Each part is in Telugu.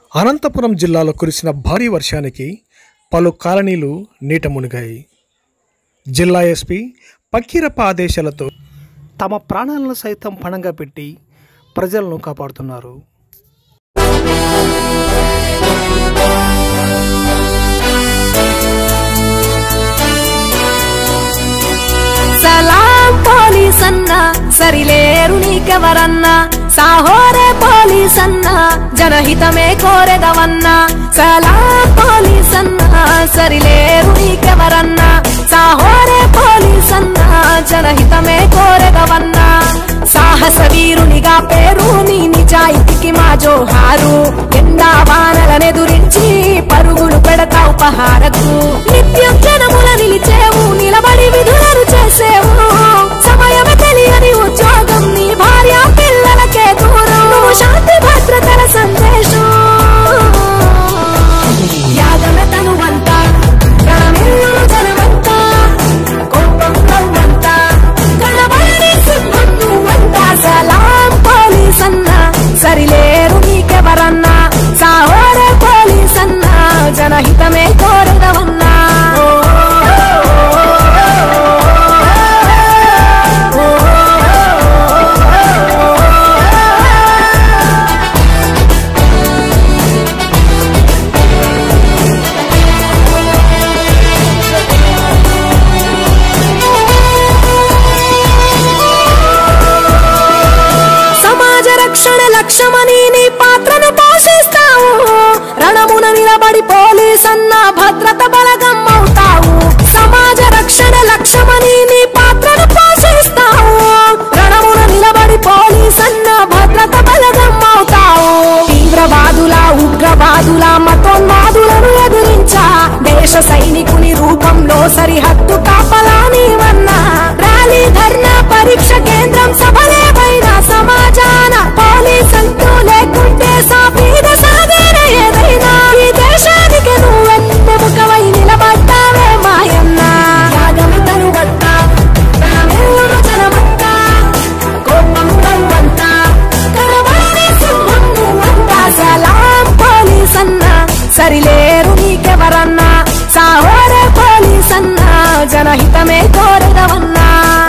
అనంతపురం జిల్లాలో కురిసిన భారీ వర్షానికి పలు కాలనీలు నీట మునిగాయి జిల్లా ఎస్పీ పక్కీరప్ప ఆదేశాలతో తమ ప్రాణాలను సైతం పణంగా పెట్టి ప్రజలను కాపాడుతున్నారు సలాం పోలీస్ అన్న సరిలేరు నీకెవరన్నా సాహోరే పోలీస్ అన్న జనహితమే కోరెదవన్నా సలాం పోలీస్ అన్న సరిలేరు నీకెవరన్నా సాహోరే పోలీస్ అన్న జనహితమే కోరెదవన్నా సాహస వీరునిగా పేరు నీ నిజాయితీకి మా జోహారు ఎండా వానలనెదురించి పరుగులు పెడతావు పహారకు నిత్యం జనముల నిలిచేవు నిలబడి విధులను చేసేవు సమయమే తెలియని ఉద్యోగం నీ భార్య పిల్లలకే దూరం నువ్వు శాంతి భద్రతల సందేశం యాదవ తనువంతా రణమిల్లును జనమంతా కోపం నవ్వంతా కళ్ళబడి సింహం నువ్వంతా సలాం పోలీస్ అన్నా సరిలేరు నీకెవరన్నా సాహోరే పోలీస్ అన్నా జనహితమే కోరదవన్నా సమాజ రక్షణ లక్ష్యమని నీ పాత్రను పోషిస్తావు రణమున నిలబడి పోలీస్ అన్న భద్రత బలగం అవుతావు సమాజ రక్షణ లక్ష్యమని నీ పాత్రను పోషిస్తావు రణమున నిలబడి పోలీస్ అన్న భద్రత బలగం అవుతావు తీవ్రవాదుల ఉగ్రవాదుల మతోన్మాదులను ఎదిరించా దేశ సైనికుని రూపంలో సరిహద్దు కాపలా నీవన్నా ర్యాలీ ధర్నా పరీక్ష కేంద్రం సభలేవైనా సమాజాన పోలీస్ అంటూ లేకుంటే సాఫీద సాగేన ఏదైనా ఈ దేశానికి నువ్వెన్నెముకవై నిలబడ్డావే మాయన్న యాగమి తరువట్ట ప్రాణములను జనమంత కోపం నవ్వంత కరవాణి సింహం నువ్వంత సలాం పోలీస్ అన్న సరిలేరు నీకెవరన్నా సాహోరే పోలీస్ అన్నా జనహితమే కోరదవన్నా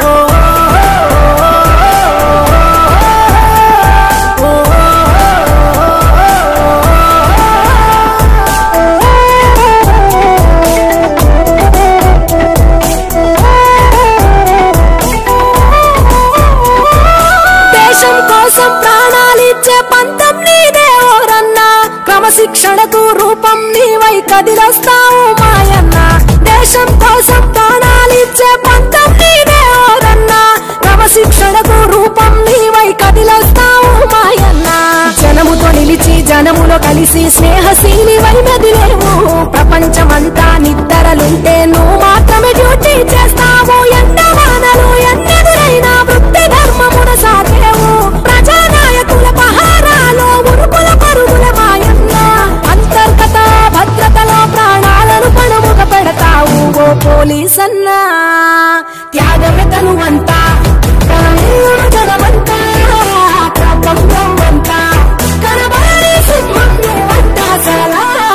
దేశం కోసం ప్రాణాలిచ్చే పంతం నీదే ఓరన్నా క్రమశిక్షణకు రూపం నీవై కదిలొస్తావు మాయన్న దేశం కోసం ప్రాణాలిచ్చే పంతం నీదే ఓరన్నా క్రమశిక్షణకు రూపం నీవై కదిలొస్తావు మాయన్న జనముతో నిలిచి జనములో కలిసి స్నేహశీలి వై మెదిలేవు ప్రపంచమంతా నిద్దరలుంటే నువ్వు మాత్రమే డ్యూటీ చేస్తావు ఎంత వానలు ఎన్నెదురైనా వృత్తి ధర్మమున సాగేవు ప్రజానాయకుల పహారాలో ఉరుకుల పరుగుల మాయన్న అంతర్గత భద్రతలో ప్రాణాలను పణముగ పెడతావు ఓ పోలీస్ అన్నా త్యాగమే తనువంతా ప్రాణులను జనమంతా ప్రపంచమంతా కనబడి సింహం నువ్వంతా సలాం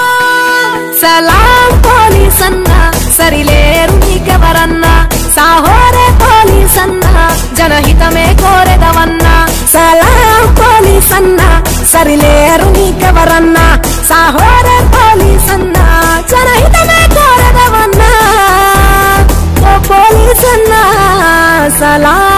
సలాం పోలీస్ అన్నా సరిలేరు నీకెవరన్నా సాహోరే పోలీస్ అన్నా జనహితమే కోరెదవన్నా సలాం పోలీస్ అన్నా సరిలేరు నీకెవరన్నా సాహోరే పోలీస్ అన్నా జనహితమే కోరెదవన్నా ఓ పోలీస్ అన్నా సలాం